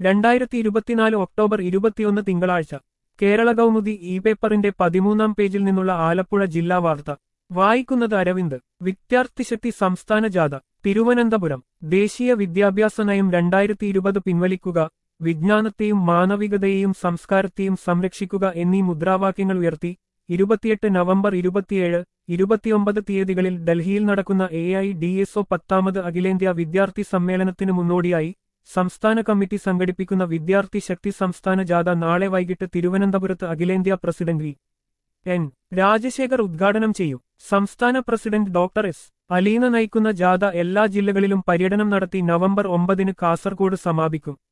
രണ്ടായിരത്തി ഇരുപത്തിനാല് ഒക്ടോബർ ഇരുപത്തിയൊന്ന് തിങ്കളാഴ്ച കേരള കൗമുദി ഇ പേപ്പറിന്റെ പതിമൂന്നാം പേജിൽ നിന്നുള്ള ആലപ്പുഴ ജില്ലാ വാർത്ത വായിക്കുന്നത് അരവിന്ദ് വിദ്യാർത്ഥിശക്തി സംസ്ഥാന ജാഥ തിരുവനന്തപുരം ദേശീയ വിദ്യാഭ്യാസ നയം രണ്ടായിരത്തി ഇരുപത് പിൻവലിക്കുക വിജ്ഞാനത്തെയും മാനവികതയെയും സംസ്കാരത്തെയും സംരക്ഷിക്കുക എന്നീ മുദ്രാവാക്യങ്ങൾ ഉയർത്തി ഇരുപത്തിയെട്ട് നവംബർ ഇരുപത്തിയേഴ് ഇരുപത്തിയൊമ്പത് തീയതികളിൽ ഡൽഹിയിൽ നടക്കുന്ന A I D S O പത്താമത് അഖിലേന്ത്യാ വിദ്യാർത്ഥി സമ്മേളനത്തിന് മുന്നോടിയായി സംസ്ഥാന കമ്മിറ്റി സംഘടിപ്പിക്കുന്ന വിദ്യാർത്ഥി ശക്തി സംസ്ഥാന ജാഥ നാളെ വൈകിട്ട് തിരുവനന്തപുരത്ത് അഖിലേന്ത്യാ പ്രസിഡന്റ് വി എൻ രാജശേഖർ ഉദ്ഘാടനം ചെയ്യും സംസ്ഥാന പ്രസിഡന്റ് ഡോക്ടർ എസ് അലീന നയിക്കുന്ന ജാഥ എല്ലാ ജില്ലകളിലും പര്യടനം നടത്തി നവംബർ ഒമ്പതിന് കാസർഗോഡ് സമാപിക്കും